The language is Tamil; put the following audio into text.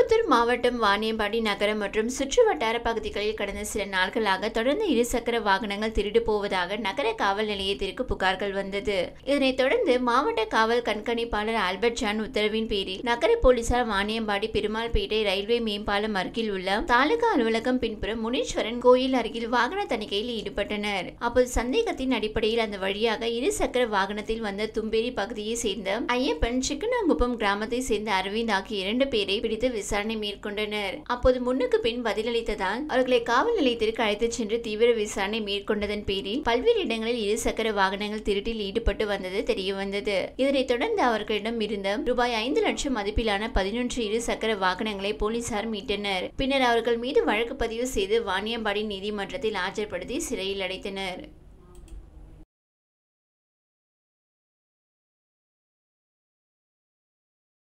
திருப்பத்தூர் மாவட்டம் வாணியம்பாடி நகரம் மற்றும் சுற்று வட்டார பகுதிகளில் கடந்த சில நாட்களாக தொடர்ந்து இருசக்கர வாகனங்கள் திருடு போவதாக நகர காவல் நிலையத்திற்கு புகார்கள் வந்தது இதனைத் தொடர்ந்து மாவட்ட காவல் கண்காணிப்பாளர் ஆல்பர்ட் ஜான் உத்தரவின் பேரில் நகர போலீசார் வாணியம்பாடி பெருமாள்பேட்டை ரயில்வே மேம்பாலம் அருகில் உள்ள தாலுகா அலுவலகம் பின்புறம் முனீஸ்வரன் கோயில் அருகில் வாகன தணிக்கையில் ஈடுபட்டனர் அப்போது சந்தேகத்தின் அடிப்படையில் அந்த வழியாக இருசக்கர வாகனத்தில் வந்த தும்பேரி பகுதியை சேர்ந்த ஐயப்பன் சிக்கனாங்குப்பம் கிராமத்தை சேர்ந்த அரவிந்த் ஆகிய இரண்டு பேரை பிடித்து விசாரணை மேற்கொண்டனர் அப்போது முன்னுக்கு பின் பதிலளித்ததால் அவர்களை காவல் நிலையத்திற்கு அழைத்துச் சென்று தீவிர விசாரணை மேற்கொண்டதன் பேரில் பல்வேறு இடங்களில் இருசக்கர வாகனங்கள் திருட்டில் ஈடுபட்டு வந்தது தெரியவந்தது இதனைத் தொடர்ந்து அவர்களிடம் இருந்த ரூபாய் ஐந்து லட்சம் மதிப்பிலான பதினொன்று இருசக்கர வாகனங்களை போலீசார் மீட்டனர் பின்னர் அவர்கள் மீது வழக்கு பதிவு செய்து வாணியம்பாடி நீதிமன்றத்தில் ஆஜர்படுத்தி சிறையில் அடைத்தனர்